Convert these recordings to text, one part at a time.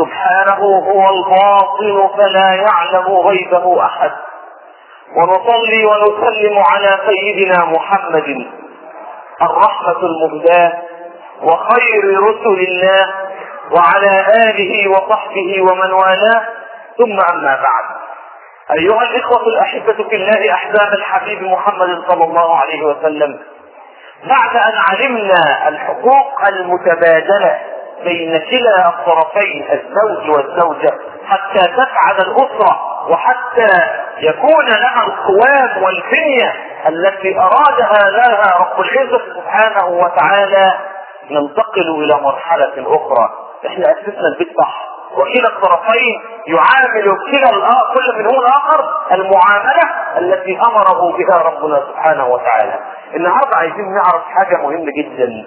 سبحانه هو الباطن فلا يعلم غيبه احد ونصلي ونسلم على سيدنا محمد الرحمة المهداة وخير رسل الله وعلى آله وصحبه ومن والاه ثم أما بعد أيها الإخوة الأحبة في الله أحباب الحبيب محمد صلى الله عليه وسلم بعد أن علمنا الحقوق المتبادلة بين كلا الطرفين الزوج والزوجة حتى تسعد الأسرة وحتى يكون لها القوام والبنية التي أرادها لها رب العزة سبحانه وتعالى ننتقل إلى مرحلة أخرى احنا أسسنا البيت صح وكلا الطرفين يعامل كلا كل منهم الاخر المعامله التي امره بها ربنا سبحانه وتعالى. النهارده عايزين نعرف حاجه مهمه جدا.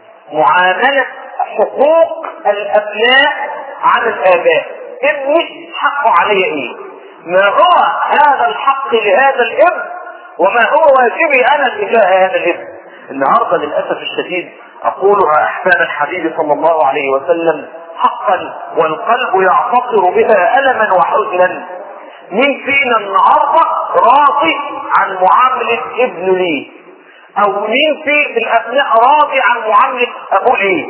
معامله حقوق الابناء على الاباء. ابني حقه علي ايه؟ ما هو هذا الحق لهذا الابن وما هو واجبي انا تجاه هذا الابن. النهارده للاسف الشديد اقولها احباب الحبيب صلى الله عليه وسلم حقا والقلب يعتصر بها الما وحزنا مين فينا النهارده راضي عن معامله ابنه ليه او مين في الابناء راضي عن معامله ابوه ليه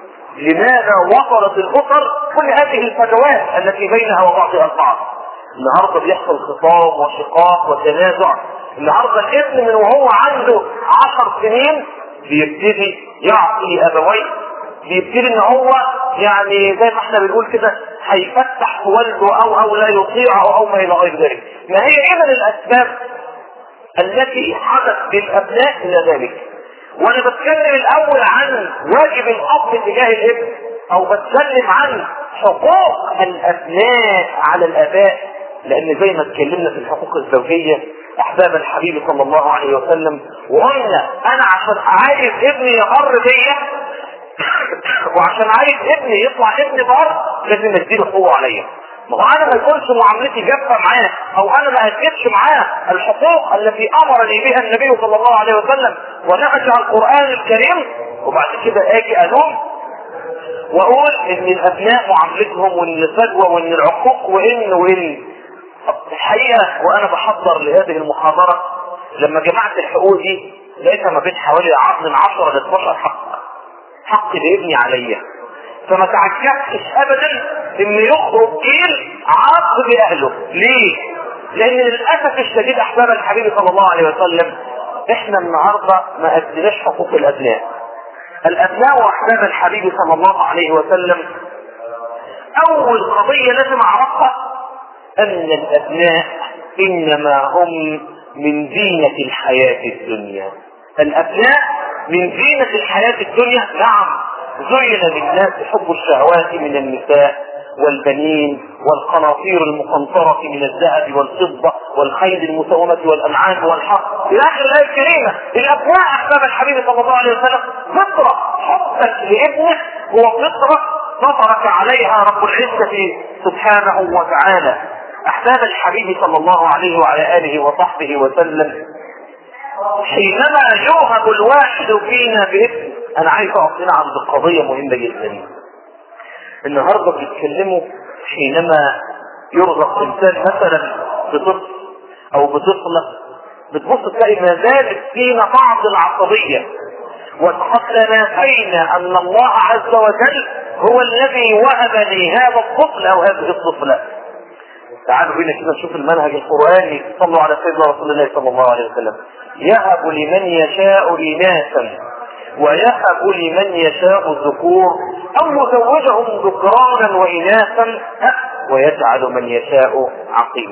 لماذا وصلت الاسر كل هذه الفجوات التي بينها وبعضها البعض النهارده بيحصل خصام وشقاق وتنازع النهارده الابن من وهو عنده عشر سنين بيبتدي يعطي ابويه بيبتدي ان هو يعني زي ما احنا بنقول كده هيفتح في والده او او لا يطيعه او ما الى غير ذلك. ما هي ايه من الاسباب التي حدث للابناء الى ذلك؟ وانا بتكلم الاول عن واجب الاب تجاه الابن او بتكلم عن حقوق الابناء على الاباء لان زي ما اتكلمنا في الحقوق الزوجيه احباب الحبيب صلى الله عليه وسلم وقلنا انا عشان عايز ابني يقر بيا وعشان عايز ابني يطلع ابن بار لازم اديله قوه عليا ما هو انا ما يكونش معاملتي جافه معاه او انا ما اديتش معاه الحقوق التي امرني بها النبي صلى الله عليه وسلم ونهج على القران الكريم وبعد كده اجي الوم واقول ان الابناء معاملتهم وان الفجوه وان العقوق وان وان الحقيقه وانا بحضر لهذه المحاضره لما جمعت الحقوق دي لقيتها ما بين حوالي من 10 ل 12 حق حق لابني عليا فما تعجبتش ابدا ان يخرج جيل عاق باهله ليه لان للاسف الشديد احباب الحبيب صلى الله عليه وسلم احنا النهارده ما اديناش حقوق الابناء الابناء واحباب الحبيب صلى الله عليه وسلم اول قضيه لازم اعرفها ان الابناء انما هم من زينه الحياه الدنيا الابناء من زينة الحياة الدنيا نعم زين للناس حب الشهوات من النساء والبنين والقناطير المقنطرة من الذهب والفضة والخيل المسومة والأنعام والحق إلى آخر الآية الكريمة الأبناء أحباب الحبيب صلى الله عليه وسلم فطرة حبك لابنك هو فطرة فطرك عليها رب العزة سبحانه وتعالى أحباب الحبيب صلى الله عليه وعلى آله وصحبه وسلم حينما يوهب الواحد فينا باسم انا عايز اقف هنا عند قضيه مهمه جدا النهارده بيتكلموا حينما يرزق انسان مثلا بطفل او بطفله بتبص تلاقي ما زالت فينا بعض العصبيه وقد تنافينا ان الله عز وجل هو الذي وهب لي هذا الطفل او هذه الطفله تعالوا بينا كده نشوف المنهج القرآني صلوا على سيدنا رسول الله صلى الله عليه وسلم يهب لمن يشاء إناثا ويهب لمن يشاء الذكور أو يزوجهم ذكرانا وإناثا ويجعل من يشاء عقيما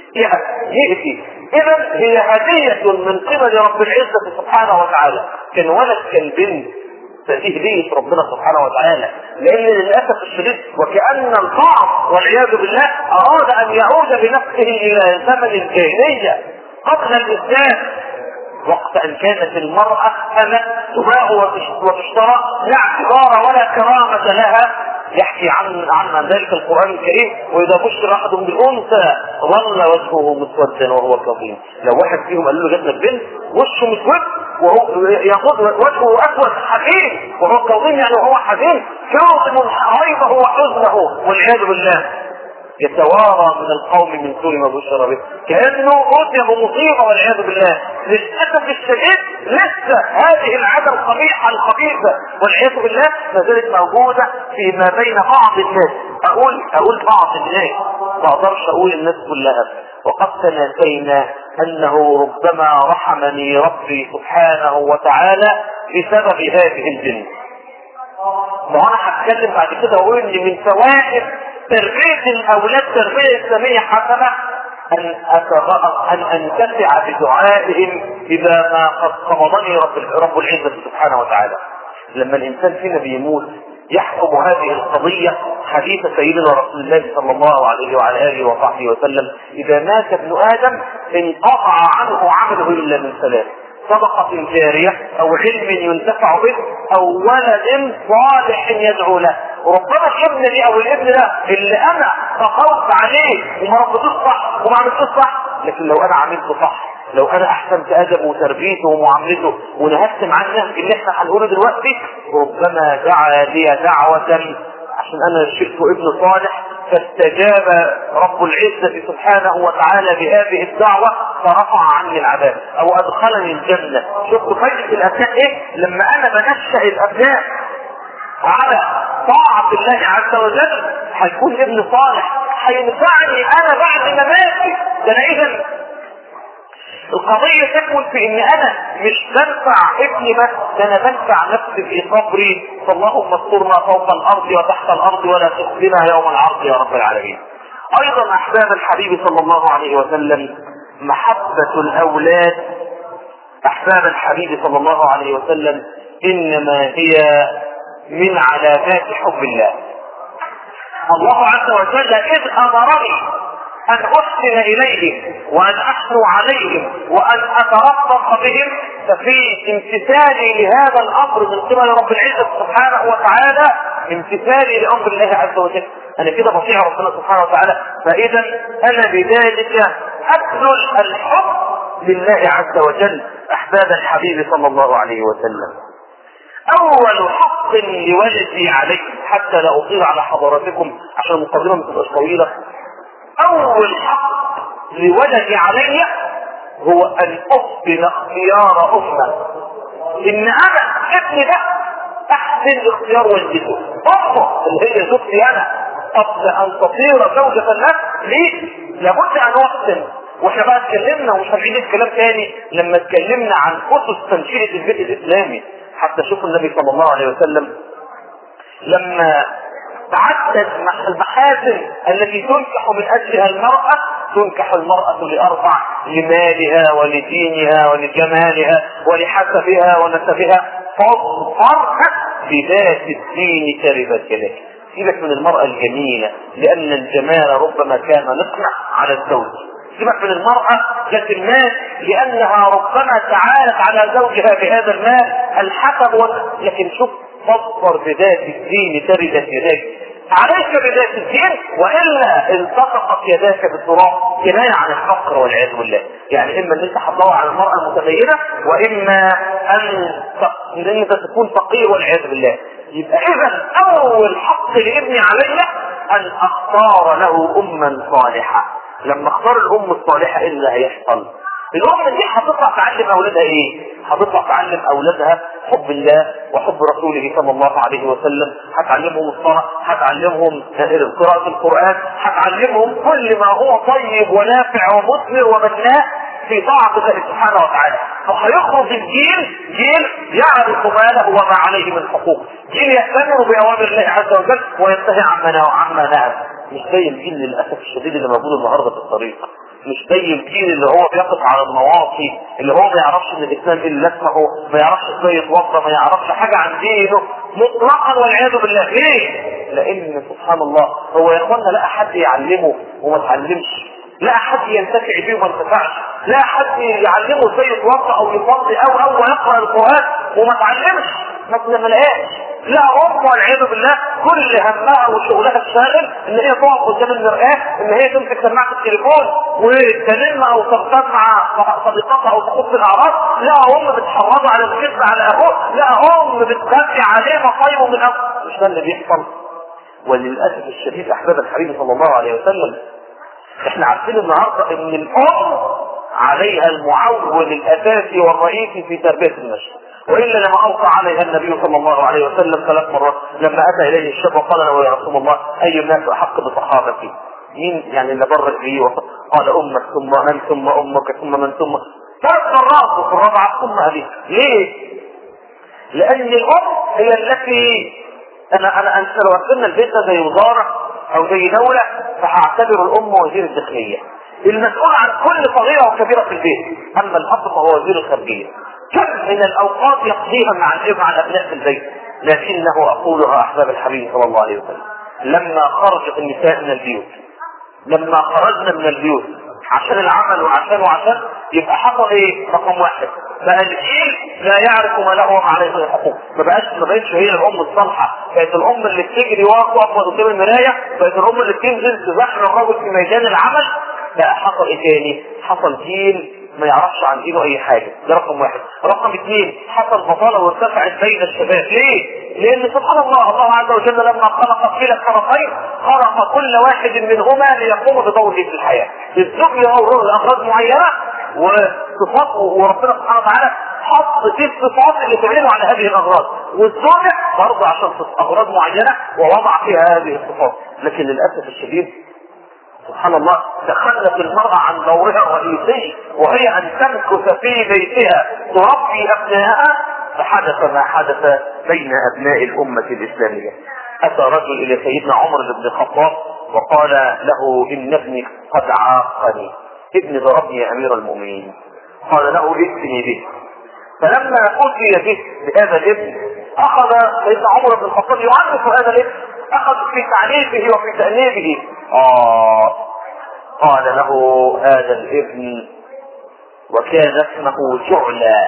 يأتي إذا هي هدية من قبل رب العزة سبحانه وتعالى كان ولد كان بنت فدي هدية ربنا سبحانه وتعالى لأن للأسف الشديد وكأن البعض والعياذ بالله أراد أن يعود بنفسه إلى زمن الجاهلية قبل الإسلام وقت أن كانت المرأة أمة تباع وتشترى لا اعتبار ولا كرامة لها يحكي عن عن ذلك القرآن الكريم وإذا بشر أحد بالأنثى ظل وجهه مسودا وهو كظيم لو واحد فيهم قال له جات لك بنت وشه مسود وهو يقول وجهه اسود حزين وهو كظيم يعني وهو حزين كاظم غيظه وحزنه والعياذ بالله يتوارى من القوم من سوء ما بشر به كانه اوتي بمصيبه والعياذ بالله للاسف الشديد لسه هذه العاده القبيحه الخبيثه والعياذ بالله ما زالت موجوده فيما بين بعض الناس اقول اقول بعض الناس ما اقدرش اقول الناس كلها وقد تناسينا انه ربما رحمني ربي سبحانه وتعالى بسبب هذه الجن ما انا هتكلم بعد كده واقول ان من فوائد تربية الاولاد تربية اسلامية حسنة ان اتغ... ان انتفع بدعائهم اذا ما قد قبضني رب رب العزة سبحانه وتعالى لما الانسان فينا بيموت يحكم هذه القضية حديث سيدنا رسول الله صلى الله عليه وعلى آله وصحبه وسلم إذا مات ابن آدم انقطع عنه عمله إلا من ثلاث صدقة جارية أو علم ينتفع به أو ولد صالح يدعو له ربما الابن دي أو الابن ده اللي أنا تخوف عليه وما ربطوش صح وما عملتوش صح لكن لو أنا عملته صح لو انا احسنت ادبه وتربيته ومعاملته ونهدت معاه النهج اللي احنا هنقوله دلوقتي ربما دعا لي دعوة عشان انا شئت ابن صالح فاستجاب رب العزة سبحانه وتعالى بهذه الدعوة فرفع عني العذاب او ادخلني الجنة شفتوا فايدة الابناء ايه لما انا بنشأ الابناء على طاعة الله عز وجل هيكون ابن صالح هينفعني انا بعد ما ماتي ده انا اذا القضية تكمن في ان انا مش بنفع ابني بس ده انا بنفع نفسي في قبري فاللهم استرنا فوق الارض وتحت الارض ولا تخزنا يوم العرض يا رب العالمين ايضا احباب الحبيب صلى الله عليه وسلم محبة الاولاد احباب الحبيب صلى الله عليه وسلم انما هي من علامات حب الله الله عز وجل اذ امرني ان احسن اليهم وان احنو عليهم وان اترفق بهم ففي امتثالي لهذا الامر من قبل رب العزه سبحانه وتعالى امتثالي لامر الله عز وجل انا كده بطيع ربنا سبحانه وتعالى فاذا انا بذلك ابذل الحب لله عز وجل احباب الحبيب صلى الله عليه وسلم اول حق لولدي عليه حتى لا اطيل على حضراتكم عشان المقدمه ما تبقاش طويله اول حق لولدي علي هو ان اقبل اختيار امه ان انا ابني ده احسن اختيار والدته امه اللي هي زوجتي انا قبل ان تصير زوجة الناس ليه لابد ان احسن واحنا بقى اتكلمنا ومش هنعيد الكلام تاني لما اتكلمنا عن اسس تنشئه البيت الاسلامي حتى شوفوا النبي صلى الله عليه وسلم لما تعدد المحاسن التي تنكح من اجلها المرأة تنكح المرأة لأربع لمالها ولدينها ولجمالها ولحسبها ونسبها فاظفر بذات الدين تربت يدك سيبك من المرأة الجميلة لأن الجمال ربما كان نقمة على الزوج سيبك من المرأة ذات المال لأنها ربما تعالت على زوجها بهذا المال الحسب وال... لكن شوف فاظفر بذات الدين تربت يداك عليك بذات الدين والا التصقت يداك بالتراب كنايه عن الفقر والعياذ بالله يعني اما ان انت هتدور على المراه المتدينه واما ان ان انت تكون فقير والعياذ بالله يبقى اذا اول حق لابني علي ان اختار له اما صالحه لما اختار الام الصالحه ايه اللي هيحصل الام دي هتطلع تعلم اولادها ايه هتطلع تعلم اولادها حب الله وحب رسوله صلى الله عليه وسلم هتعلمهم الصلاة هتعلمهم قراءة القرآن هتعلمهم كل ما هو طيب ونافع ومثمر ومناء في طاعة الله سبحانه وتعالى فهيخرج الجيل جيل يعرف ما له وما عليه من حقوق جيل يأتمر بأوامر الله عز وجل وينتهي عما عما نهى مش زي الجيل للأسف الشديد اللي موجود النهارده في الطريق مش زي الجيل اللي هو بيقف على المواقي اللي هو ما يعرفش ان الاسلام الا اسمه ما يعرفش ازاي يتوضا ما يعرفش حاجه عن دينه مطلقا والعياذ بالله ليه؟ لان سبحان الله هو يا اخوانا لا حد يعلمه وما اتعلمش لا حد ينتفع بيه وما انتفعش لا حد يعلمه ازاي يتوضا او يصلي او او ويقرا القران وما اتعلمش ما لقاش لا ام والعياذ بالله كل همها وشغلها الشاغل ان هي تقف قدام المراه ان هي تمسك سماعه التليفون وتنم او تغتاب مع صديقاتها او تخص الاعراض لا ام بتحرض على الكذب على ابوه لا ام بتخبي عليه مصايبه من أبوه. مش ده اللي بيحصل وللاسف الشديد احباب الحبيب صلى الله عليه وسلم احنا عارفين النهارده ان الام عليها المعول الاساسي والرئيسي في تربيه النشء والا لما اوصى عليها النبي صلى الله عليه وسلم ثلاث مرات لما اتى اليه الشاب وقال له يا رسول الله اي الناس احق بصحابتي مين يعني اللي برك به قال امك ثم من ثم امك ثم من ثم ثلاث مرات وفي الرابعه ثم ابيك ليه؟ لان الام هي التي انا انا انت لو قسمنا البيت ده زي وزاره او زي دوله فهعتبر الام وزير الداخليه المسؤول عن كل صغيره وكبيره في البيت اما الاب فهو وزير الخارجيه كم من الاوقات يقضيها مع الاب مع الابناء في البيت لكنه اقولها احباب الحبيب صلى الله عليه وسلم لما خرجت النساء من البيوت لما خرجنا من البيوت عشان العمل وعشان وعشان يبقى حصل ايه رقم واحد بقى الجيل لا يعرف ما له وما عليه من الحقوق ما بقاش ما بقتش هي الام الصالحه بقت الام اللي بتجري واقفه قدام المرايه بقت الام اللي بتنزل تزحم الرجل في ميدان العمل بقى حصل ايه تاني حصل جيل ما يعرفش عن دينه اي حاجه ده رقم واحد رقم اثنين حصل بطاله وارتفعت بين الشباب ليه لان سبحان الله الله عز وجل لما خلق كلا الطرفين خلق كل واحد منهما ليقوم بدوره في الحياه الزوج له لاغراض معينه وصفات وربنا سبحانه وتعالى حط في الصفات اللي تعينه على هذه الاغراض والزوجه برضه عشان اغراض معينه ووضع فيها هذه الصفات لكن للاسف الشديد سبحان الله تخلت المرأة عن دورها الرئيسي وهي أن تمكث في بيتها تربي أبنائها فحدث ما حدث بين أبناء الأمة الإسلامية أتى رجل إلى سيدنا عمر بن الخطاب وقال له إن ابني قد عاقني ابني ضربني يا أمير المؤمنين قال له ائتني به فلما أتي به بهذا الابن أخذ سيدنا عمر بن الخطاب يعنف هذا الابن أخذ في تعريفه وفي تأنيبه آه قال له هذا الابن وكان اسمه جعلى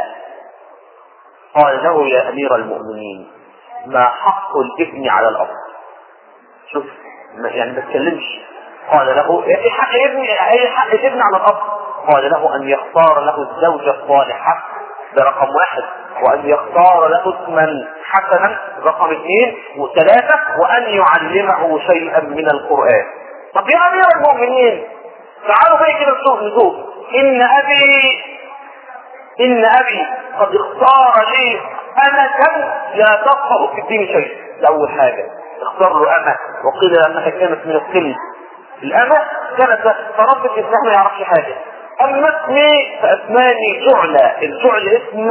قال له يا أمير المؤمنين ما حق الابن على الأب شوف يعني ما تكلمش قال له ايه حق ابن ايه حق الابن على الاب قال له ان يختار له الزوجه الصالحه ده رقم واحد وان يختار له اسما حسنا رقم اثنين وثلاثه وان يعلمه شيئا من القران طب يا امير المؤمنين تعالوا بقى كده نشوف نشوف ان ابي ان ابي قد اختار لي امة لا تفقه في الدين شيء ده اول حاجه اختار له امة وقيل انها كانت من السن الامة كانت فرب الاسلام ما يعرفش حاجه اما اسمي فاسماني جعلة الجعل اسم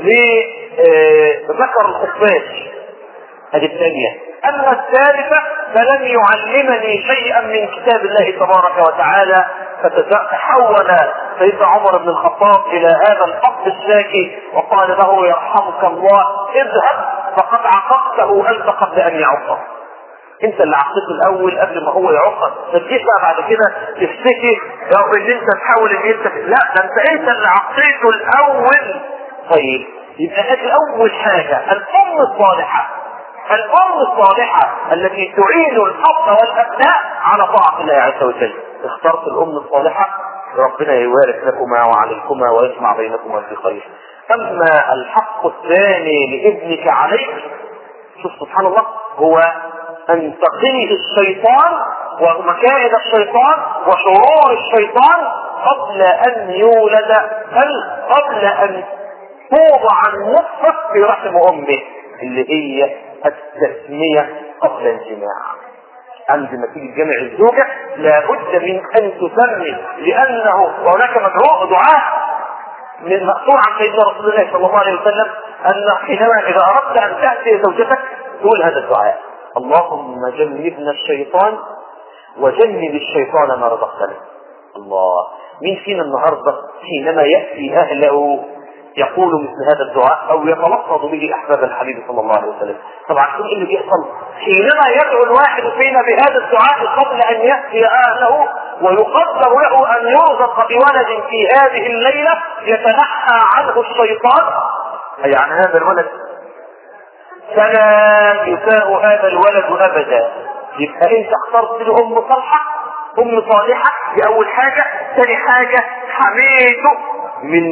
لذكر الخفاش هذه الثانية أما الثالثة فلم يعلمني شيئا من كتاب الله تبارك وتعالى فتحول سيدنا عمر بن الخطاب إلى هذا الأب الشاكي وقال له يرحمك الله اذهب فقد عقبته أنت قبل أن يعقب انت اللي عقدته الاول قبل ما هو يعقد ما تجيش بقى بعد كده تفتكر يا ان انت تحاول ان انت لا ده انت انت اللي عقدته الاول طيب يبقى هذه اول حاجه الام الصالحه الام الصالحه التي تعين الاب والابناء على طاعه الله عز وجل اخترت الام الصالحه ربنا يبارك لكما وعليكما ويجمع بينكما في خير اما الحق الثاني لابنك عليك شوف سبحان الله هو ان تقيه الشيطان ومكائد الشيطان وشرور الشيطان قبل ان يولد بل قبل ان توضع النطفه في رحم امه اللي هي التسميه قبل الجماع عندما تيجي تجمع الزوجة لابد من أن تسمي لأنه وهناك مدعو دعاء من مأثور عن سيدنا رسول الله صلى الله عليه وسلم أن حينما إذا أردت أن تأتي زوجتك تقول هذا الدعاء اللهم جنبنا الشيطان وجنب الشيطان ما رزقتنا الله مين فينا النهارده حينما يأتي أهله يقول مثل هذا الدعاء او يتلفظ به احباب الحبيب صلى الله عليه وسلم طبعا كل اللي بيحصل حينما يدعو الواحد فينا بهذا الدعاء قبل ان ياتي اهله ويقدر له ان يرزق بولد في هذه الليله يتنحى عنه الشيطان اي عن هذا الولد فلا يساء هذا الولد ابدا يبقى انت اخترت له ام صالحه ام صالحه دي اول حاجه ثاني حاجه حميته من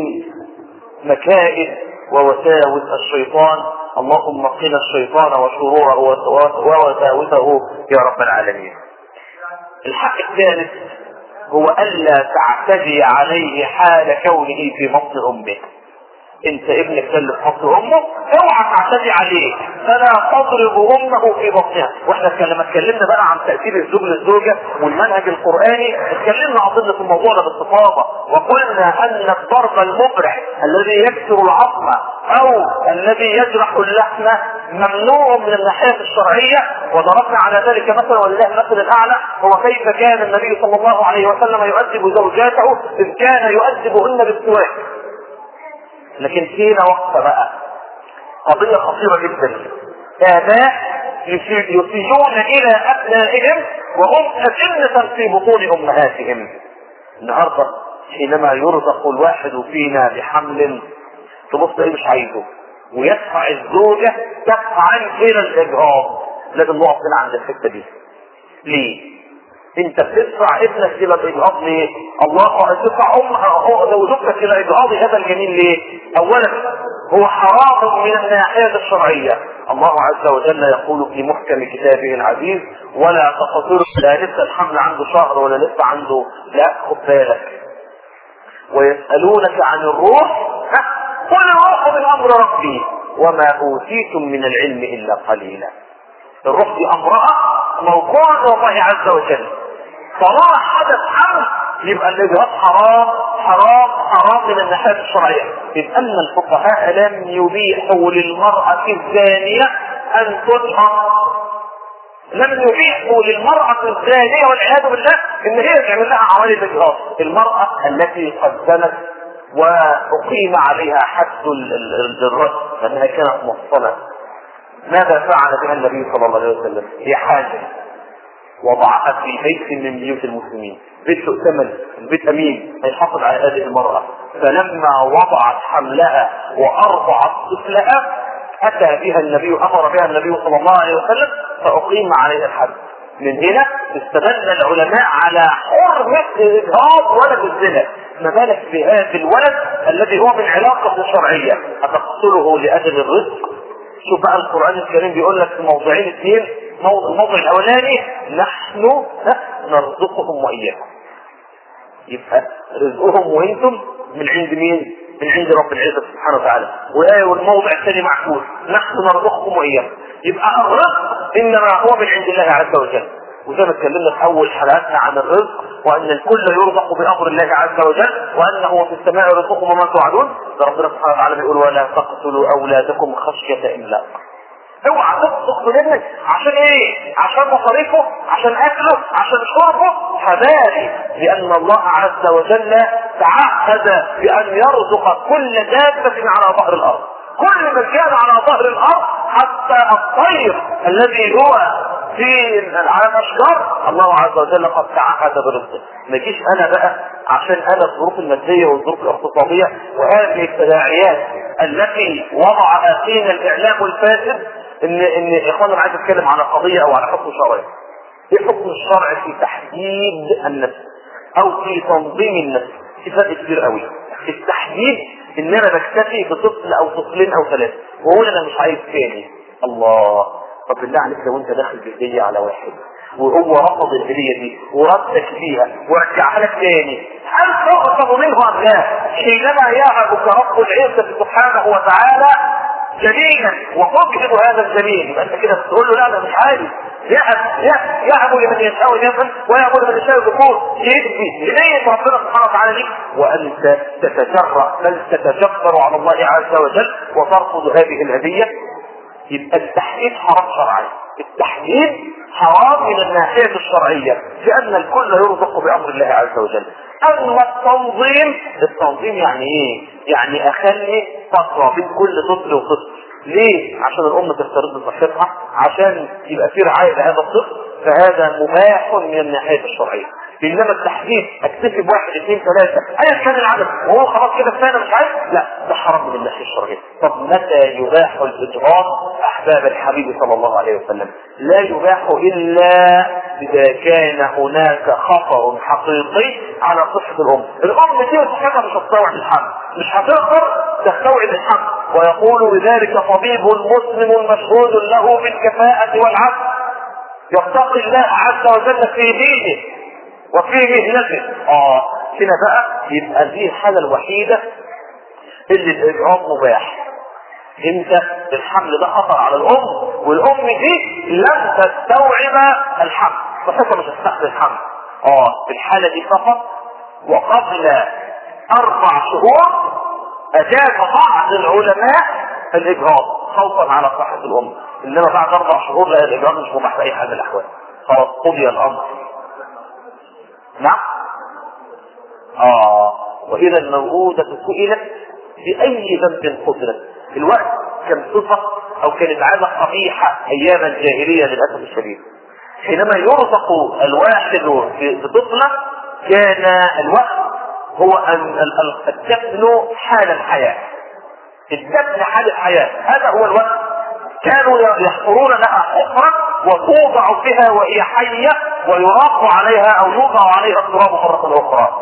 مكائد ووساوس الشيطان اللهم قنا الشيطان وشروره ووساوسه يا رب العالمين الحق الثالث هو الا تعتدي عليه حال كونه في بطن امه انت ابنك ده اللي في بطن امه اوعى تعتدي عليه فلا تضرب امه في بطنها واحنا لما اتكلمنا بقى عن تاثير الزوج للزوجه والمنهج القراني اتكلمنا اظن في الموضوع ده باستفاضه وقلنا ان الضرب المبرح الذي يكسر العظم او الذي يجرح اللحم ممنوع من الناحيه الشرعيه وضربنا على ذلك مثلا ولله المثل الاعلى هو كيف كان النبي صلى الله عليه وسلم يؤدب زوجاته اذ كان يؤدبهن بالسواك لكن فينا وقفة بقى قضية خطيرة جدا آباء يسيئون إلى أبنائهم وهم أجنة في بطون أمهاتهم النهاردة حينما يرزق الواحد فينا بحمل تبص ايه مش عايزه ويدفع الزوجة دفعا إلى الإجهاض لازم نقف هنا عند الحتة دي ليه؟ انت بتدفع ابنك الى الاجهاض ليه؟ الله تدفع امها زوجتك الى اجهاض هذا الجنين ليه؟ اولا هو حرام من الناحيه الشرعيه الله عز وجل يقول في محكم كتابه العزيز ولا تقتلوا لا لسه الحمل عنده شهر ولا لسه عنده لا خد بالك ويسالونك عن الروح قل الروح من امر ربي وما اوتيتم من العلم الا قليلا الروح دي امرها موقوع الله عز وجل طالما حدث حمل يبقى الاجهاض حرام حرام حرام من الناحيه الشرعيه اذ ان الفقهاء لم يبيحوا للمراه الزانيه ان تطهر لم يبيحوا للمرأة الزانية والعياذ بالله ان هي تعمل لها عوالي الاجهاض المرأة التي قد زنت واقيم عليها حد الرد لانها كانت محصنة ماذا فعل بها النبي صلى الله عليه وسلم هي حاجة وضعها في بيت من بيوت المسلمين بيت ثمن البيت امين هيحافظ على هذه المرأة فلما وضعت حملها وارضعت طفلها اتى بها النبي امر بها النبي صلى الله عليه وسلم فاقيم عليها الحد من هنا استدل العلماء على حرمة إجهاض ولد الزنا ما بالك بهذا الولد الذي هو من علاقة شرعية أتقتله لأجل الرزق شوف بقى القرآن الكريم بيقول لك في موضوعين اثنين الموضع الاولاني نحن نرزقهم واياكم يبقى رزقهم وانتم من عند مين من عند رب العزة سبحانه وتعالى والموضع الثاني معكوس نحن نرزقكم واياكم يبقى الرزق انما هو من عند الله عز وجل وزي ما اتكلمنا في اول حلقاتنا عن الرزق وان الكل يرزق بامر الله عز وجل وانه في السماء رزقكم وما توعدون ربنا سبحانه وتعالى بيقول ولا تقتلوا اولادكم خشيه املاق اوعى تقصد ابنك عشان ايه عشان مصاريفه عشان اكله عشان شربه فبالي لان الله عز وجل تعهد بان يرزق كل دابه على ظهر الارض كل من كان على ظهر الارض حتى الطير الذي هو في على الاشجار الله عز وجل قد تعهد برزقه ما يجيش انا بقى عشان انا الظروف الماديه والظروف الاقتصاديه وهذه التداعيات التي وضع فينا الاعلام الفاسد ان ان اخوانا عايز اتكلم على قضيه او على حكم شرعي ايه حكم الشرع في تحديد النفس او في تنظيم النفس في فرق كبير قوي في التحديد ان انا بكتفي بطفل او طفلين او ثلاثه واقول انا مش عايز تاني الله طب بالله عليك لو انت داخل بهديه على واحد وهو رفض الهديه دي وردك فيها ورجعها لك تاني هل تغضب منه ام لا؟ حينما يهبك رب العزه سبحانه وتعالى جميلا وتبغض هذا الجميل يبقى انت كده بتقول له لا انا مش عايز يهب يهب لمن يشاء يفعل ويهب لمن يشاء ذكور يدي هدايه ربنا سبحانه وتعالى ليك وانت تتجرأ بل تتجبر على الله عز وجل وترفض هذه الهديه يبقى التحديد حرام شرعي التحديد حرام من الناحية الشرعية لأن الكل يرزق بأمر الله عز وجل أما التنظيم التنظيم يعني إيه؟ يعني أخلي فترة بين كل طفل وطفل ليه؟ عشان الأم تسترد صحتها عشان يبقى في رعاية لهذا الطفل فهذا مباح من الناحية الشرعية انما التحديد اكتفي بواحد اثنين ثلاثه ايا كان العدد وهو خلاص كده كفايه انا مش عايز لا ده حرام من الناحيه الشرعيه طب متى يباح الاجرام احباب الحبيب صلى الله عليه وسلم لا يباح الا اذا كان هناك خطر حقيقي على صحه الام الام دي صحتها مش هتستوعب الحمل مش هتقدر تستوعب الحمل ويقول بذلك طبيب مسلم مشهود له بالكفاءه والعدل يتقي الله عز وجل في دينه وفي مهنته اه هنا بقى يبقى دي الحالة الوحيدة اللي الإجرام مباح انت الحمل ده خطر على الام والام دي لم تستوعب الحمل فحتى مش هتستحمل الحمل اه في الحالة دي فقط وقبل اربع شهور اجاز بعض العلماء الاجرام خوفا على صحة الام انما بعد اربع شهور لا الاجرام مش مباح باي حال من الاحوال خلاص قضي الامر نعم اه واذا الموءودة سئلت باي ذنب قتلت الوقت كان صفة او كانت عادة قبيحة ايام الجاهلية للاسف الشديد حينما يرزق الواحد بطفلة كان الوقت هو ان الدفن حال الحياة الدفن حال الحياة هذا هو الوقت كانوا يحفرون لها حفرة وتوضع فيها وهي حية ويراق عليها او يوضع عليها التراب مرة اخرى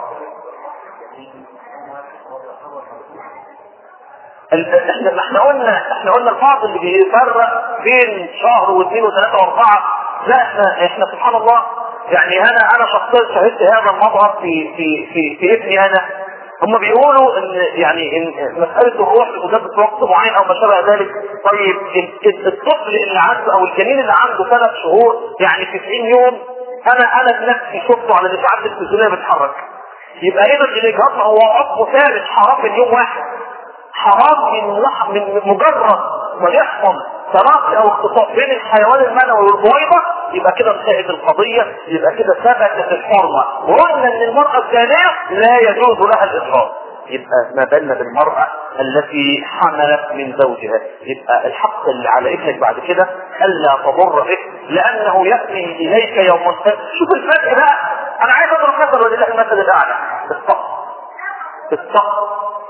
احنا احنا قلنا احنا قلنا البعض اللي بيفرق بين شهر واثنين وثلاثة واربعة لا احنا احنا سبحان الله يعني انا انا شخصيا شهدت هذا المظهر في في في في ابني انا هم بيقولوا ان يعني ان مساله الروح بتثبت في وقت معين او ما شابه ذلك طيب الطفل اللي عنده او الجنين اللي عنده ثلاث شهور يعني 90 يوم انا انا بنفسي شفته على الاشعاعات التلفزيونيه بيتحرك يبقى اذا الاجهاض هو عضو ثابت حرام من يوم واحد حرام من من مجرد ما يحصل تراخي او اختلاط بين الحيوان المنوي والبويضة يبقى كده انتهت القضية يبقى كده ثبتت الحرمة وقلنا ان المرأة الثانية لا يجوز لها الاخراج يبقى ما بالنا بالمرأة التي حملت من زوجها يبقى الحق اللي على ابنك بعد كده الا تضر بك لانه يأتي اليك يوم القيامة شوف الفرق بقى انا عايز اضرب مثل ولله المثل الاعلى الصقر الصقر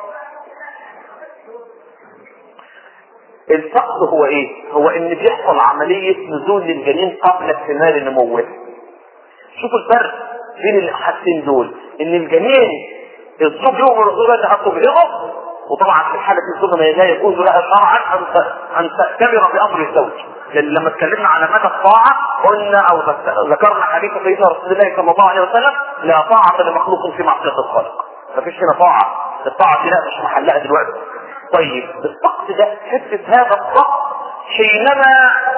الفقد هو ايه؟ هو ان بيحصل عملية نزول للجنين قبل اكتمال نموه. شوفوا الفرق بين الحاجتين دول ان الجنين الزوج يؤمر الزوجة تبهره وطبعا في حالة الزوجة لا يجوز لها شرعا ان ان تأتمر بامر الزوج. لان لما اتكلمنا على مدى الطاعة قلنا او ذكرنا حديث سيدنا رسول الله صلى الله عليه وسلم لا طاعة لمخلوق في معصية الخالق. مفيش هنا طاعة، الطاعة دي لا مش محلها دلوقتي. طيب السقط ده حته هذا السقط حينما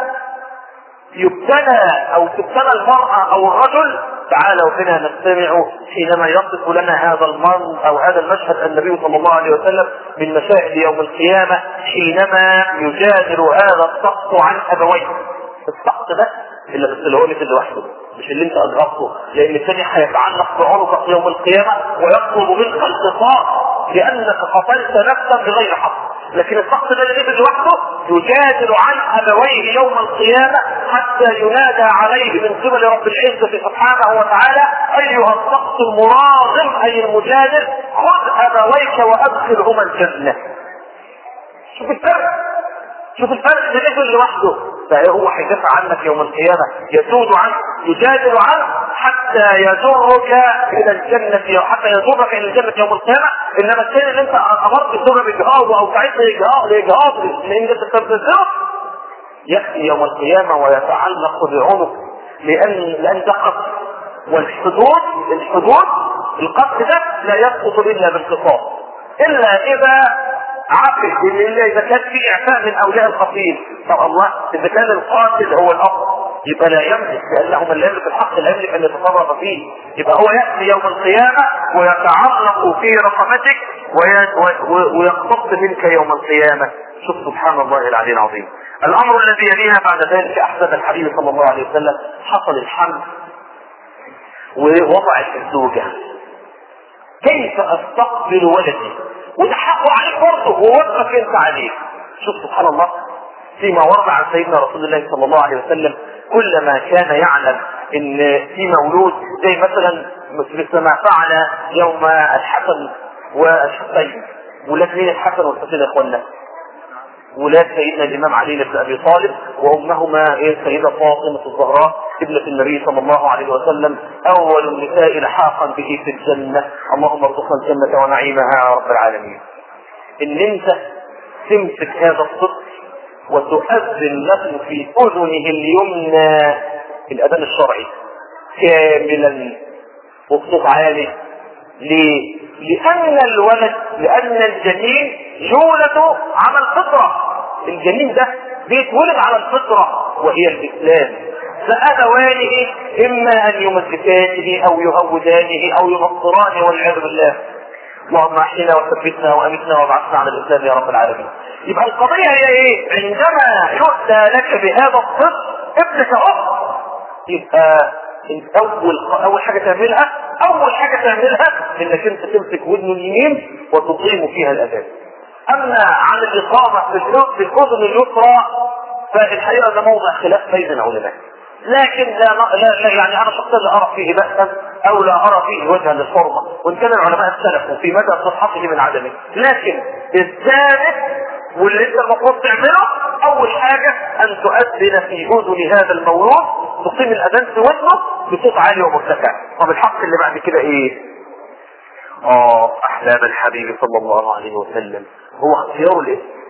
يبتلى او تبتلى المرأة او الرجل تعالوا هنا نستمع حينما يصف لنا هذا المر او هذا المشهد النبي صلى الله عليه وسلم من مشاهد يوم القيامة حينما يجادل هذا السقط عن ابويه السقط ده اللي بتسأله لك لوحده مش اللي انت اجربته لان الثاني هيتعلق بعنقك يوم القيامة ويطلب منك القصاص لانك قتلت نفسا بغير حق لكن الشخص ده اللي لوحده يجادل عن ابويه يوم القيامه حتى ينادى عليه من قبل رب العزه سبحانه وتعالى ايها الشخص المراغم اي المجادل خذ ابويك وادخلهما الجنه شوف الفرق شوف الفرق ده نزل لوحده فهو هيدافع عنك يوم القيامة يسود عنك يجادل عنك حتى يجرك إلى الجنة حتى يجرك إلى الجنة يوم القيامة إنما الثاني اللي أنت أمرت الزوجة بإجهاضه أو ساعدت لإجهاضه لأن أنت تستفزه يأتي يوم القيامة ويتعلق بعنق لأن لأن ده قتل والحدود الحدود القتل ده لا يسقط إلا بالقصاص إلا إذا عقل الا اذا كان في اعفاء من اولياء القتيل طب الله اذا كان القاتل هو الاب يبقى لا يملك لانه من لا يملك الحق لا يملك ان يتصرف فيه يبقى هو ياتي يوم القيامه ويتعلق في رقبتك ويقتص منك يوم القيامه شوف سبحان الله العلي العظيم الامر الذي يليها بعد ذلك احدث الحبيب صلى الله عليه وسلم حصل الحمل ووضعت الزوجه كيف استقبل ولدي وده حقه عليك برضه ووقفك انت عليه شوف سبحان الله فيما ورد عن سيدنا رسول الله صلى الله عليه وسلم كلما كان يعلم ان في مولود زي مثلا مثل ما فعل يوم الحسن والحسين ولاد مين الحسن والحسين يا اخوانا؟ ولاد سيدنا الامام علي بن ابي طالب وامهما ايه السيده فاطمه الزهراء ابنه النبي صلى الله عليه وسلم اول النساء لحاقا به في الجنه اللهم ارزقنا الجنه ونعيمها يا رب العالمين. ان انت تمسك هذا الطفل وتؤذن له في اذنه اليمنى الاذان الشرعي كاملا وبصوت عالي ليه؟ لأن الولد لأن الجنين يولد على الفطرة الجنين ده بيتولد على الفطرة وهي الإسلام فأبوانه إما أن يمسكانه أو يهودانه أو ينصرانه والعياذ بالله اللهم احينا وثبتنا وامتنا وابعثنا على الاسلام يا رب العالمين. يبقى القضيه هي ايه؟ عندما يؤتى لك بهذا الطفل ابنك اخ يبقى انت اول اول حاجه تعملها اول حاجه تعملها انك انت تمسك ودنه اليمين وتقيم فيها الاذان. اما عن الاقامه في الاذن في الاذن اليسرى فالحقيقه ده موضع خلاف بين العلماء. لكن لا, لا, لا يعني انا شخصيا لا ارى فيه بأسا او لا ارى فيه وجها للحرمه وان كان العلماء اختلفوا في مدى صحته من عدمه لكن الثالث واللي انت المفروض تعمله اول حاجه ان تؤذن في اذن هذا المولود تقيم الاذان في ودنه بصوت عالي ومرتفع طب الحق اللي بعد كده ايه اه احباب الحبيب صلى الله عليه وسلم هو اختيار الاسم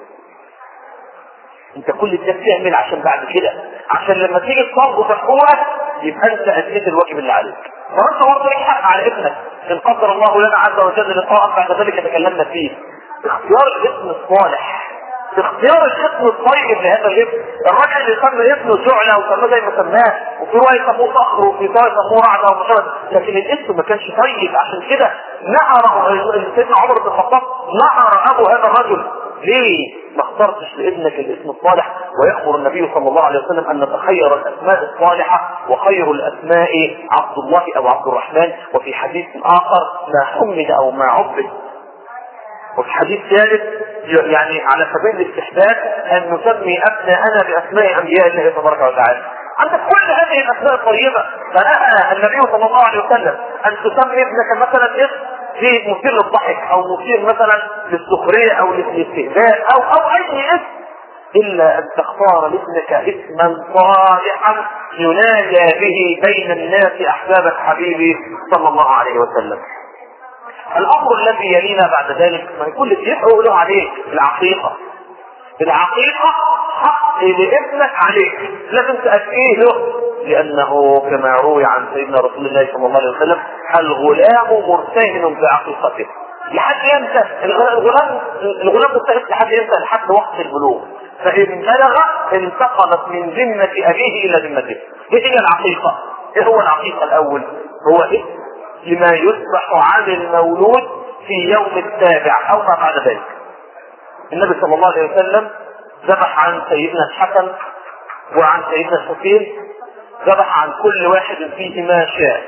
انت كل ده بتعمل عشان بعد كده عشان لما تيجي تصرف حقوقك يبقى انت اديت الواجب اللي عليك فانت برضه ليك حق على ابنك ان قدر الله لنا عز وجل لقاء بعد ذلك تكلمنا فيه اختيار الاسم الصالح اختيار الاسم الطيب لهذا الاسم الراجل اللي سمى ابنه جعله وسماه زي ما سماه وفي روايه سموه صخر وفي روايه سموه رعده ومشابه لكن الاسم ما كانش طيب عشان كده نعر سيدنا عمر بن الخطاب نعر ابو هذا الرجل ليه ما اخترتش لابنك الاسم الصالح ويأمر النبي صلى الله عليه وسلم ان نتخير الاسماء الصالحة وخير الاسماء عبد الله او عبد الرحمن وفي حديث اخر ما حمد او ما عبد وفي حديث ثالث يعني على سبيل الاستحباب ان نسمي ابناءنا باسماء انبياء الله تبارك وتعالى عندك كل هذه الاسماء الطيبه فنهى النبي صلى الله عليه وسلم ان تسمي ابنك مثلا اسم في مثير للضحك او مثير مثلا للسخريه او للاستهزاء او او اي اسم الا ان تختار لابنك اسما صالحا ينادى به بين الناس احباب الحبيب صلى الله عليه وسلم. الامر الذي يلينا بعد ذلك ما كل شيء يحرق له عليك العقيقه. العقيقه حق لابنك عليك لازم تأتيه له لأنه كما روي عن سيدنا رسول الله صلى الله عليه وسلم الغلام مرتهن بعقيقته لحد امتى؟ الغلام الغلام مرتهن لحد امتى؟ لحد وقت البلوغ فإن بلغ انتقلت من ذمة أبيه إلى ذمته. إيه هي العقيقة؟ إيه هو العقيقة الأول؟ هو إيه؟ لما يذبح عن المولود في يوم السابع أو ما بعد ذلك. النبي صلى الله عليه وسلم ذبح عن سيدنا الحسن وعن سيدنا الحسين ذبح عن كل واحد فيهما شاء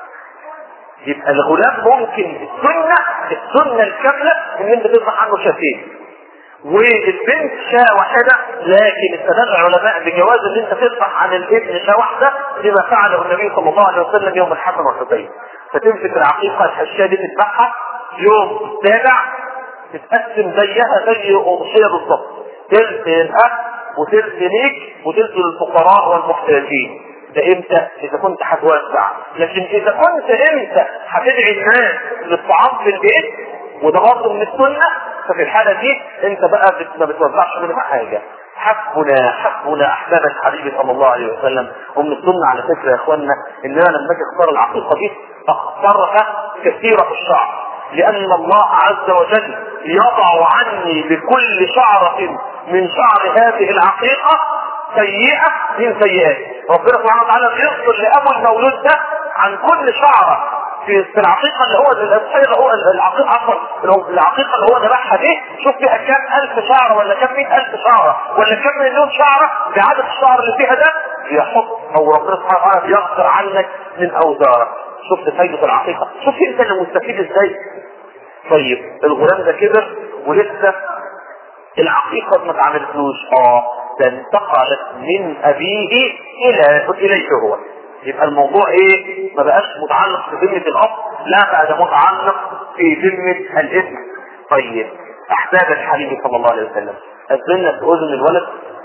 يبقى الغلام ممكن السنة السنة الكاملة ان انت تذبح عنه شاتين والبنت شاة واحدة لكن استدل العلماء بجواز ان انت تذبح عن الابن شاة واحدة لما فعله النبي صلى الله عليه وسلم يوم الحسن والحسين فتمسك العقيقة الحشاة دي تذبحها يوم السابع تتقسم زيها زي أضحية بالظبط تلت للأب وتلت ليك وتلت للفقراء والمحتاجين ده امتى اذا كنت هتوسع لكن اذا كنت انت هتدعي الناس للطعام في البيت وده برضه من السنه ففي الحاله دي انت بقى بت- ما بتوزعش منها حاجه حسبنا حسبنا احباب الحبيب صلى الله عليه وسلم ومن السنه على فكره يا اخوانا ان انا لما اجي اختار العقيقه دي اختارها كثيره الشعر لأن الله عز وجل يضع عني بكل شعرة من شعر هذه العقيقة سيئة من سيئات ربنا سبحانه وتعالى بيغفر لأبو المولود ده عن كل شعرة في في العقيقة اللي هو الأضحية اللي هو العقيقة عفوا العقيقة اللي هو ذبحها دي شوف فيها كام ألف شعرة ولا كام مئة ألف شعرة ولا كام مليون شعرة بعدد الشعر اللي فيها ده يحط أو ربنا سبحانه وتعالى بيغفر عنك من أوزارك شفت فايدة العقيقة شوف انت اللي مستفيد ازاي طيب الغلام ده كبر ولسه العقيقة ما اتعملتلوش اه ده انتقلت من ابيه الى اليه هو يبقى الموضوع ايه ما بقاش متعلق بذمه الاب لا بقى ده متعلق في ذمه الاسم طيب احباب الحبيب صلى الله عليه وسلم اذنا في اذن الولد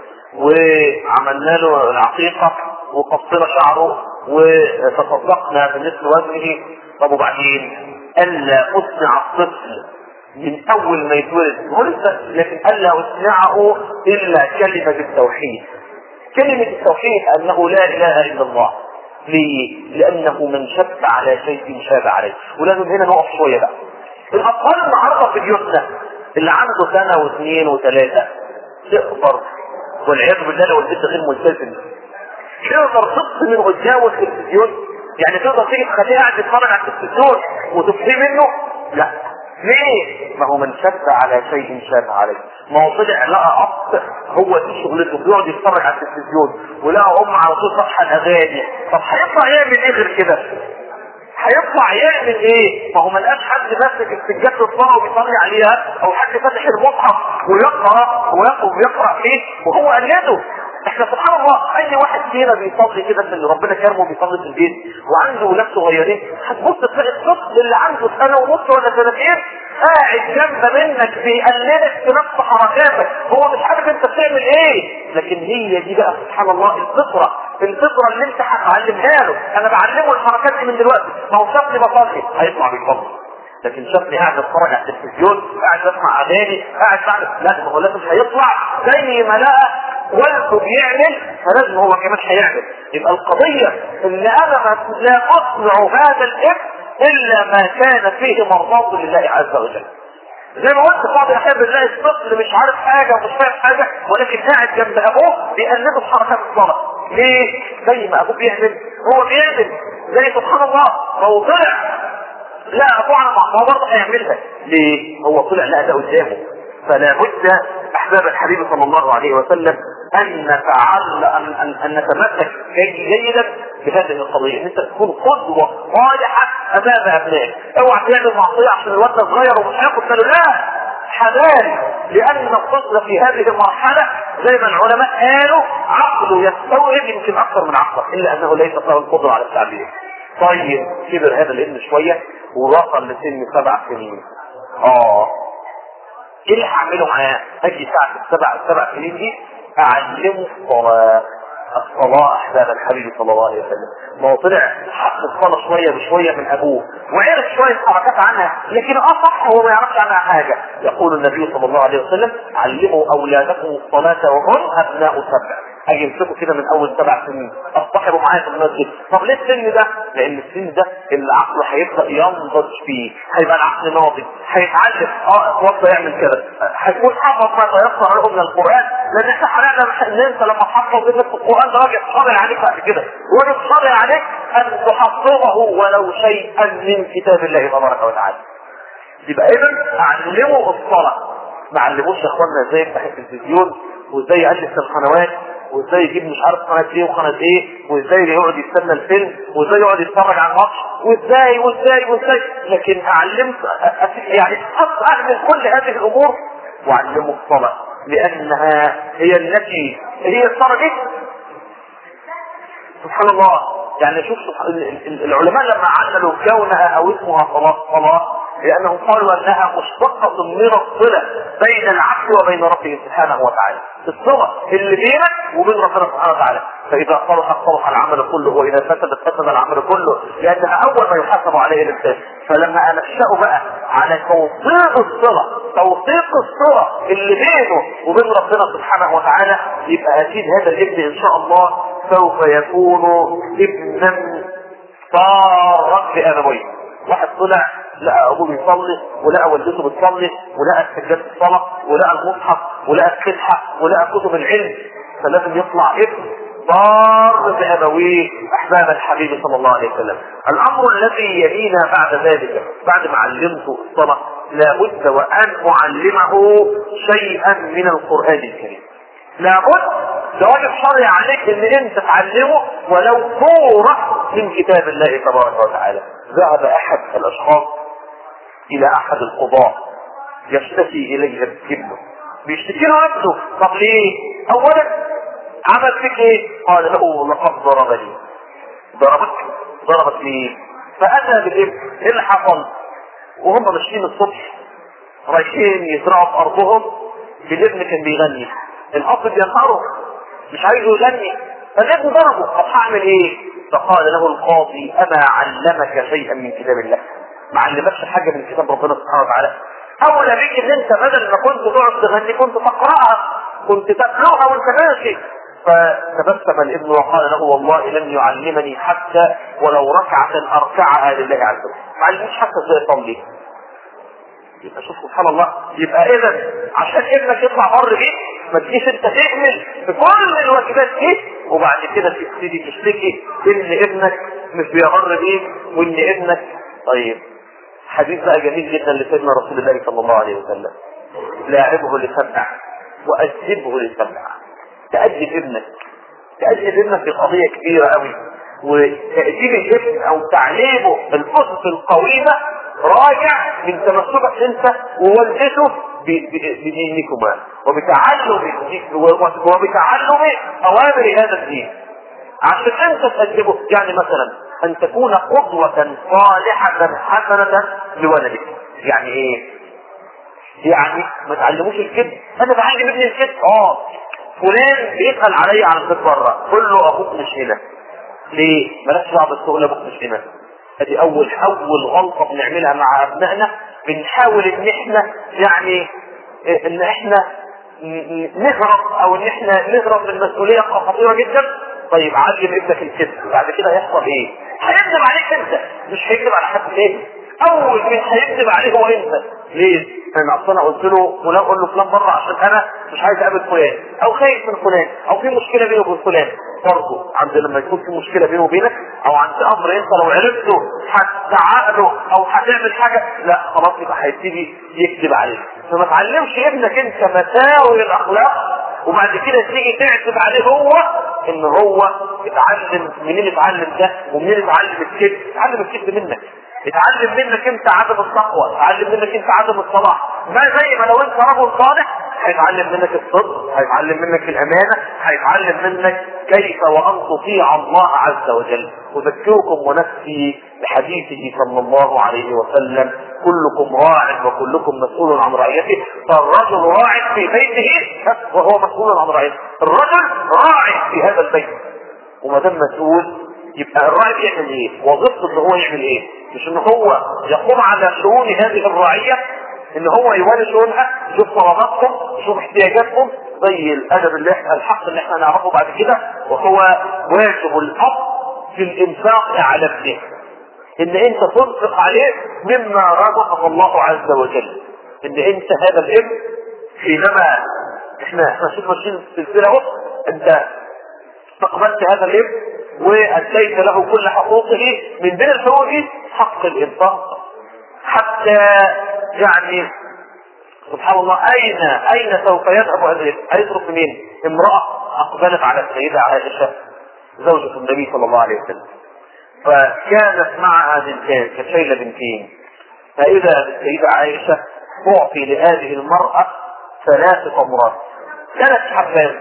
وعملنا له العقيقه وقصنا شعره وتصدقنا بمثل وزنه طب وبعدين الا اصنع الطفل من اول ما يتولد هو لسه لكن الا اصنعه الا كلمه التوحيد كلمه التوحيد انه لا اله الا الله ليه؟ لانه من شب على شيء شاب عليه ولازم هنا نقف شويه بقى الاطفال النهارده في بيوتنا اللي عنده سنه واثنين وثلاثه تقدر والعياذ بالله لو البنت غير ملتزم تقدر تفصل من قدامه التلفزيون يعني تقدر تيجي تخليه قاعد يتفرج على التلفزيون وتفصيه منه لا ليه؟ ما هو من شد على شيء شاب عليه ما هو طلع لقى اب هو دي شغلته بيقعد يتفرج على التلفزيون ولقى ام على طول صفحه الاغاني طب هيطلع يعمل ايه غير كده؟ هيطلع يعمل ايه؟ ما هو ما لقاش حد ماسك السجاد الصلاه وبيصلي عليها او حد فاتح المصحف ويقرا ويقرا فيه وهو قلده احنا سبحان الله اي واحد فينا بيصلي كده في اللي ربنا كرمه بيصلي في البيت وعنده ولاد صغيرين هتبص تلاقي الطفل اللي عنده سنه ونص ولا سنتين قاعد جنب منك بيقلدك في نفس حركاتك هو مش عارف انت بتعمل ايه لكن هي دي بقى سبحان الله الفطره الفطره اللي انت هتعلمها له انا بعلمه الحركات دي من دلوقتي ما هو شافني بصلي هيطلع بيصلي لكن شافني قاعد اتفرج على التلفزيون قاعد بسمع اغاني قاعد بعمل لا هو لازم هيطلع زي ما لقى والده بيعمل فلازم هو كمان هيعمل يبقى القضيه ان انا لا اصنع هذا الابن الا ما كان فيه مرضاه لله عز وجل زي ما قلت بعض الاحيان بنلاقي الطفل مش عارف حاجه ومش فاهم حاجه ولكن قاعد جنب ابوه بيقلده في حركات الصلاه ليه؟ زي ما ابوه بيعمل هو بيعمل زي سبحان الله هو طلع لا ابوه على ما هو برضه هيعملها ليه؟ هو طلع لا ده قدامه فلا بد احباب الحبيب صلى الله عليه وسلم ان نتعل ان ان, أن نتمسك جيدا بهذه القضيه ان انت تكون قدوه صالحه امام ابنائك اوعى تعمل معصيه عشان الواد صغير ومش هياخد باله لا حلال لان الطفل في هذه المرحله زي ما العلماء قالوا عقله يستوعب يمكن اكثر من عقله الا انه ليس له القدره على التعبير طيب كبر هذا الابن شويه ووصل لسن سبع سنين اه ايه اللي هعمله معاه؟ اجي ساعه السبع السبع سنين دي اعلمه الصلاه الصلاة أحباب الحبيب صلى الله عليه وسلم ما هو طلع حق الصلاة شوية بشوية من أبوه وعرف شوية حركات عنها لكن أصح هو ما يعرفش عنها حاجة يقول النبي صلى الله عليه وسلم علموا أولادكم الصلاة وهم أبناء سبع اجي امسكه كده من اول سبع سنين اصطحبه معايا في المسجد طب ليه السن ده؟ لان السن ده العقل هيبدا ينضج فيه هيبقى العقل ناضج هيتعلم اه اتوضى يعمل كده هيكون حفظ ما تيسر له من القران لان احنا هنعلم ان انت لما تحفظ ابنك في القران ده راجل صابر عليك بعد كده واجب صابر عليك ان تحفظه ولو شيئا من كتاب الله تبارك وتعالى يبقى اذا اعلمه الصلاه ما علموش يا اخوانا ازاي يفتح التلفزيون وازاي يألف القنوات وازاي يجيب مش عارف قناه ايه وقناه ايه وازاي يقعد يستنى الفيلم وازاي يقعد يتفرج على الماتش وازاي وازاي وازاي لكن اعلمت يعني اعمل كل هذه الامور واعلمه الصلاه لانها هي التي هي الصلاه دي سبحان الله يعني شوف العلماء لما عللوا كونها او اسمها صلاه صلاه لانهم قالوا انها مشتقه من الصله بين العبد وبين ربه سبحانه وتعالى الصله اللي بينك وبين ربنا سبحانه وتعالى فاذا صلحت صلح العمل كله واذا فسدت فسد العمل كله لانها اول ما يحاسب عليه الانسان فلما انشاه بقى على توثيق الصله توثيق الصله اللي بينه وبين ربنا سبحانه وتعالى يبقى اكيد هذا الابن ان شاء الله سوف يكون ابنا صارا بابويه واحد طلع لقى ابوه بيصلي ولقى والدته بتصلي ولقى سجادة الصلاة ولقى المصحف ولقى الفتحة ولقى كتب العلم فلازم يطلع ابن ضار بأبويه أحباب الحبيب صلى الله عليه وسلم الأمر الذي يلينا بعد ذلك بعد ما علمته الصلاة لابد وأن أعلمه شيئا من القرآن الكريم لابد ده واجب شرعي عليك ان انت تعلمه ولو صورة من كتاب الله تبارك وتعالى ذهب احد الاشخاص الى احد القضاة يشتكي اليه ابنه بيشتكي له نفسه طب ليه اولا عمل فيك ايه قال له لقد ضربني ضربك ضربت مين فاتى بالابن ايه اللي حصل وهم ماشيين الصبح رايحين يزرعوا في ارضهم الابن كان بيغني الاب بينهره مش عايزه يغني فالابن ضربه طب هعمل ايه فقال له القاضي اما علمك شيئا من كتاب الله ما علمكش حاجه من كتاب ربنا سبحانه وتعالى اولى بيك ان انت بدل ما كنت تقعد تغني كنت تقراها كنت تتلوها وانت ماشي فتبسم الابن وقال له والله لن يعلمني حتى ولو ركعة اركعها لله عز وجل ما علمنيش حتى ازاي اصلي يبقى شوف سبحان الله يبقى اذا عشان ابنك يطلع بر بيك ما تجيش انت تهمل في كل الواجبات دي وبعد كده تبتدي تشتكي ان ابنك مش بيبر بيك وان ابنك طيب حديث بقى جميل جدا لسيدنا رسول الله صلى الله عليه وسلم لاعبه لسبع وأدبه لسبع تأدب ابنك تأدب ابنك في قضية كبيرة قوي وتأديب الابن أو تعليمه الأسس القويمة راجع من تمسكك أنت ووالدته بدينكما وبتعلم وبتعلم أوامر هذا الدين عشان أنت تأدبه يعني مثلا أن تكون قدوة صالحة حسنة لولدك يعني إيه؟ يعني ما تعلموش الكذب انا بعلم ابني الكذب اه فلان بيسال عليا على البيت بره قول له ابوك مش هنا ليه مالكش دعوه بس تقول ابوك مش هنا ادي اول اول غلطه بنعملها مع ابنائنا بنحاول ان احنا يعني ان احنا نهرب او ان احنا نهرب من مسؤوليه خطيره جدا طيب علم ابنك الكذب بعد كده هيحصل ايه؟ هيكذب عليك انت مش هيكذب على حد تاني اول من هيكذب عليه هو انت ليه؟ انا اصلا قلت له فلان قول له فلان بره عشان انا مش عايز اقابل فلان او خايف من فلان او في مشكله بينه وبين فلان برضه عند لما يكون في مشكله بينه وبينك او عند امر انت لو عرفته هتعقله او هتعمل حاجه لا خلاص يبقى هيبتدي يكذب عليك فما تعلمش ابنك انت مساوي الاخلاق وبعد كده تيجي تعتب عليه هو ان هو اتعلم منين اتعلم ده ومنين اتعلم الكذب اتعلم الكذب منك اتعلم منك انت عدم التقوى اتعلم منك انت عدم الصلاح ما زي ما لو انت رجل صالح هيتعلم منك الصدق هيتعلم منك الامانه هيتعلم منك كيف وان تطيع الله عز وجل اذكركم ونفسي بحديثه صلى الله عليه وسلم كلكم راع وكلكم مسؤول عن رعيته فالرجل راع في بيته وهو مسؤول عن رعيته الرجل راع في هذا البيت وما دام مسؤول يبقى الراعي بيعمل ايه؟ وظيفته ان هو يعمل ايه؟ مش ان هو يقوم على شؤون هذه الرعيه ان هو يوالي شؤونها يشوف طلباتهم يشوف احتياجاتهم زي الادب اللي احنا الحق اللي احنا نعرفه بعد كده وهو واجب الاب في الانفاق على ابنه ان انت تنفق عليه مما رزقك الله عز وجل ان انت هذا الابن حينما احنا احنا شوف ماشيين السلسله اهو انت استقبلت هذا الابن واديت له كل حقوقه من بين الحقوق دي حق الانفاق حتى يعني سبحان الله اين اين سوف يذهب هذا هيصرف مين؟ امراه اقبلت على السيده عائشه زوجة النبي صلى الله عليه وسلم فكانت معها بنتان كشيلة بنتين فإذا السيدة عائشة تعطي لهذه المرأة ثلاث تمرات ثلاث حبات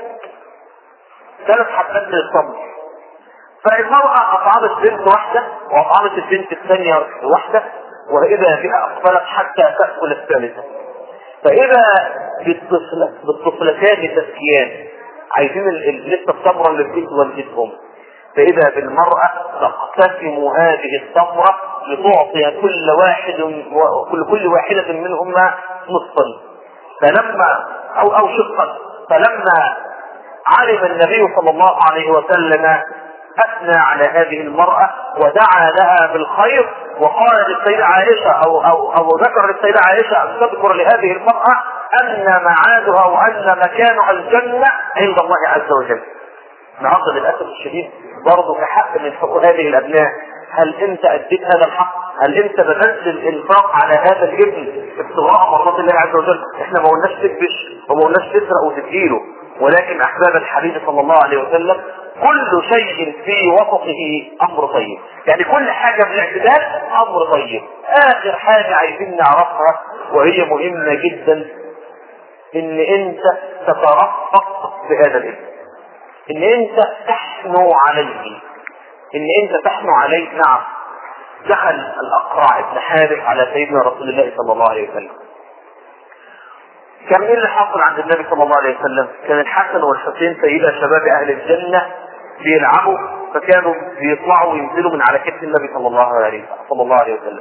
ثلاث حبات من التمر فالمرأة أطعمت بنت واحدة وأطعمت البنت الثانية واحدة وإذا بها أقبلت حتى تأكل الثالثة فإذا بالطفلة بالطفلتان تسكيان عايزين لسه التمرة اللي في والدتهم فإذا بالمرأة تقتسم هذه التمرة لتعطي كل واحد وكل كل واحدة منهما نصفا فلما أو أو شقا فلما علم النبي صلى الله عليه وسلم اثنى على هذه المرأة ودعا لها بالخير وقال للسيدة عائشة او او او ذكر للسيدة عائشة ان تذكر لهذه المرأة ان معادها وان مكانها الجنة عند الله عز وجل. النهارده للاسف الشديد برضه كحق من حقوق هذه الابناء هل انت اديت هذا الحق؟ هل انت بذلت الانفاق على هذا الابن ابتغاء مرضات الله عز وجل؟ احنا ما قلناش تكبش وما قلناش تسرق وتديله ولكن احباب الحبيب صلى الله عليه وسلم كل شيء في وسطه امر طيب يعني كل حاجه بالاعتدال امر طيب اخر حاجه عايزين نعرفها وهي مهمه جدا ان انت تترفق بهذا الابن ان انت تحنو عليه ان انت تحنو عليه نعم دخل الاقرع بن حارث على سيدنا رسول الله صلى الله عليه وسلم كان ايه اللي حصل عند النبي صلى الله عليه وسلم؟ كان الحسن والحسين سيدا شباب اهل الجنه بيلعبوا فكانوا بيطلعوا وينزلوا من على كتف النبي صلى الله عليه صلى الله عليه وسلم.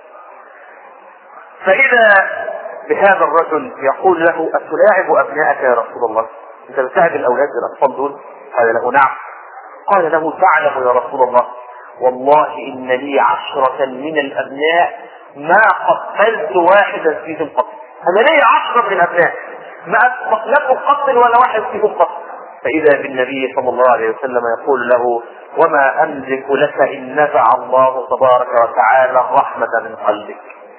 فاذا بهذا الرجل يقول له اتلاعب ابنائك يا رسول الله؟ انت بتلاعب الاولاد الاطفال دول؟ قال له نعم. قال له تعلم يا رسول الله والله ان لي عشرة من الابناء ما قتلت واحدا فيهم قط. انا لي عشرة من الابناء ما قتلت قط ولا واحد فيهم قط. فإذا بالنبي صلى الله عليه وسلم يقول له وما أملك لك إن نزع الله تبارك وتعالى الرحمة من قلبك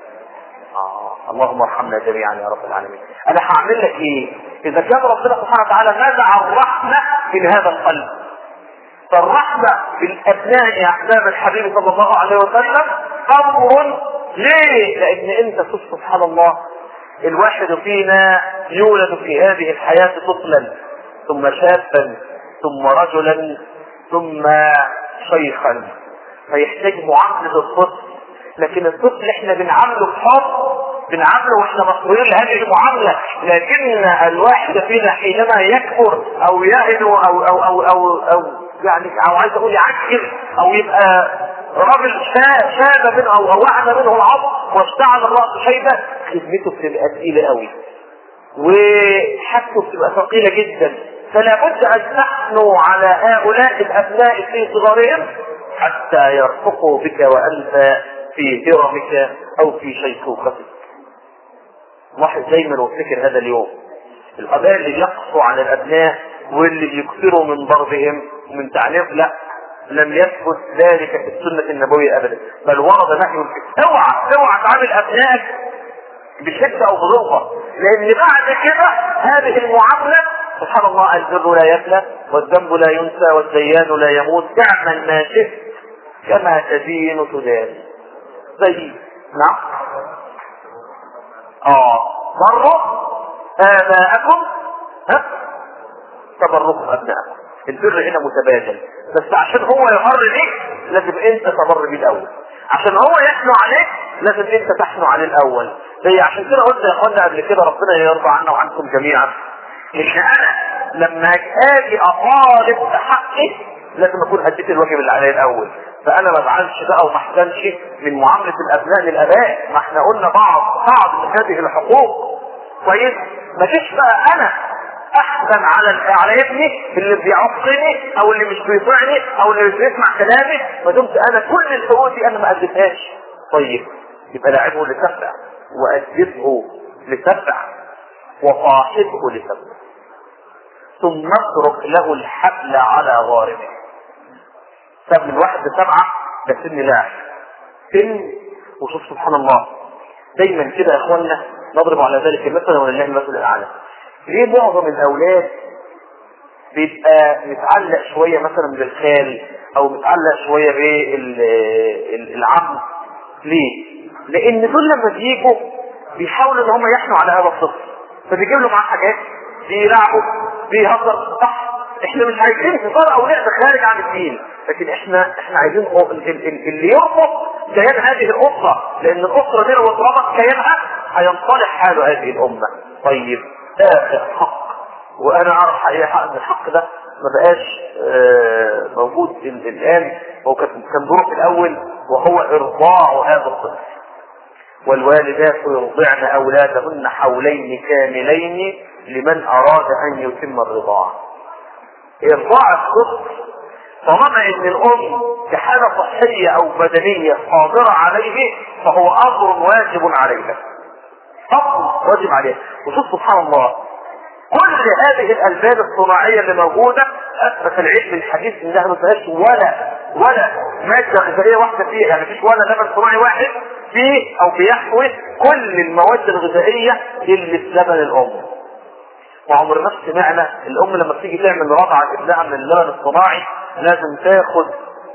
آه. اللهم ارحمنا جميعا يا رب العالمين أنا هعمل لك إيه إذا كان ربنا سبحانه وتعالى نزع الرحمة من هذا القلب فالرحمة بالأبناء يا أحباب الحبيب صلى الله عليه وسلم أمر ليه؟ لأن أنت شوف سبحان الله الواحد فينا يولد في هذه الحياة طفلا ثم شابا ثم رجلا ثم شيخا فيحتاج معاملة الطفل لكن الطفل احنا بنعامله بحب بنعامله واحنا مسؤولين لهذه المعاملة لكن الواحد فينا حينما يكبر او يهنو او او او او, أو يعني او عايز اقول يعجل او يبقى راجل شاب منه او وعد منه العصر واشتعل الراس شيبه خدمته بتبقى تقيله قوي وحاجته بتبقى ثقيله جدا فلا بد ان نحنو على هؤلاء الابناء في صغرهم حتى يرفقوا بك وانت في هرمك او في شيخوختك. واحد دايما وافتكر هذا اليوم. الاباء اللي بيقصوا على الابناء واللي بيكثروا من ضربهم ومن تعليم لا لم يثبت ذلك في السنة النبوية أبدا بل ورد نهي اوعى اوعى تعامل أبنائك بشدة أو بضغة لأن بعد كده هذه المعاملة سبحان الله البر لا يفنى والذنب لا ينسى والديان لا يموت اعمل ما شئت كما تدين تدان زي نعم اه مروا آباءكم ها تبركم أبنائكم البر هنا متبادل بس عشان هو يمر بيك لازم انت تمر بيه الاول عشان هو يحنو عليك لازم انت تحنو عليه الاول زي عشان كده قلت يا اخوانا قبل كده ربنا يرضى عنا وعنكم جميعا ان انا لما اجي اطالب بحقي لازم اكون اديت الواجب اللي عليا الاول فانا ما ازعلش بقى وما احزنش من معامله الابناء للاباء ما احنا قلنا بعض بعض من هذه الحقوق كويس ما جيش بقى انا احزن على على ابني اللي بيعصني او اللي مش بيطيعني او اللي مش بيسمع كلامي ما دمت انا كل الحقوق دي انا ما اديتهاش طيب يبقى لاعبه لسبع وادبه لسبع وصاحبه لسبع ثم اترك له الحبل على غاربه سب من واحد لسبعة ده سن لاعب سن وشوف سبحان الله دايما كده يا اخوانا نضرب على ذلك المثل ولله المثل الاعلى ليه معظم الاولاد بيبقى متعلق شويه مثلا بالخال او متعلق شويه بالعم ليه؟ لان دول لما بيجوا بيحاولوا ان هم يحنوا على هذا الطفل فبيجيب له معاه حاجات بيلعبوا بيهزر صح احنا مش عايزين هزار او لعبه خارج عن الدين لكن احنا احنا عايزين اللي يربط كيان هذه الاسره لان الاسره دي لو اتربط كيانها هينصلح حال هذه الامه طيب اخر حق وانا اعرف حقيقه ان الحق ده ما بقاش اه موجود الان هو كان كان دوره في الاول وهو ارضاع هذا الطفل والوالدات يرضعن اولادهن حولين كاملين لمن اراد ان يتم الرضاعه ارضاع الطفل طالما ان الام كحاله صحيه او بدنيه قادره عليه فهو امر واجب عليها امر واجب عليها وشوف سبحان الله كل هذه الالبان الصناعيه اللي موجوده اثبت العلم الحديث انها ما فيهاش ولا ولا ماده غذائيه واحده فيها يعني مفيش ولا لبن صناعي واحد فيه او بيحوي كل المواد الغذائيه اللي في لبن الام وعمرنا سمعنا الام لما بتيجي تعمل رضعه ابنها من اللبن الصناعي لازم تاخد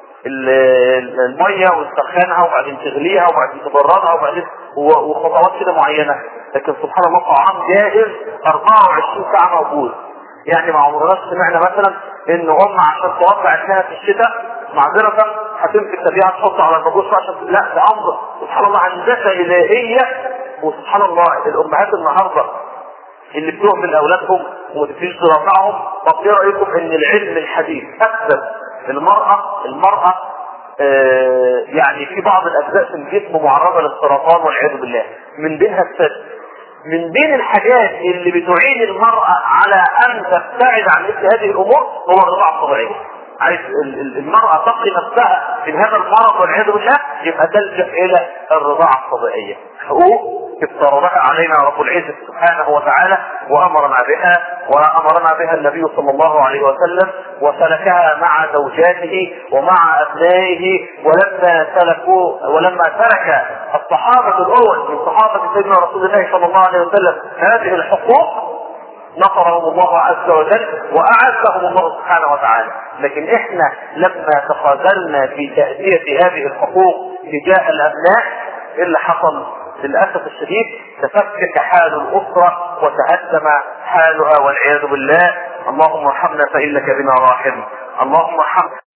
الميه وتسخنها وبعدين تغليها وبعدين تبردها وبعدين وخطوات كده معينه لكن سبحان الله طعام جاهز 24 ساعه موجود يعني ما عمرنا سمعنا مثلا ان ام عشان ترضع ابنها في الشتاء معذره هتمسك تبيعها تحطه على البابوس عشان لا ده امر سبحان الله هندسه الهيه وسبحان الله الامهات النهارده اللي بتهمل اولادهم وما تبتديش ترضعهم طب ايه رايكم ان العلم الحديث اثبت المراه المراه آه يعني في بعض الاجزاء في الجسم معرضه للسرطان والعياذ بالله من بينها السد من بين الحاجات اللي بتعين المرأة على أن تبتعد عن مثل هذه الأمور هو الرضاعة الطبيعية. عايز المرأة تقي نفسها من هذا المرض والعياذ بالله يبقى تلجأ إلى الرضاعة الطبيعية. حقوق افترضها علينا رب العزة سبحانه وتعالى وأمرنا بها وأمرنا بها النبي صلى الله عليه وسلم وسلكها مع زوجاته ومع أبنائه ولما سلكوا ولما ترك الصحابة الأول من صحابة سيدنا رسول الله صلى الله عليه وسلم هذه الحقوق نصرهم الله عز وجل واعزهم الله سبحانه وتعالى لكن احنا لما تخاذلنا في تأدية هذه الحقوق تجاه الابناء ايه اللي حصل للاسف الشديد تفكك حال الاسره وتهدم حالها والعياذ بالله اللهم ارحمنا فانك بنا راحم اللهم ارحمنا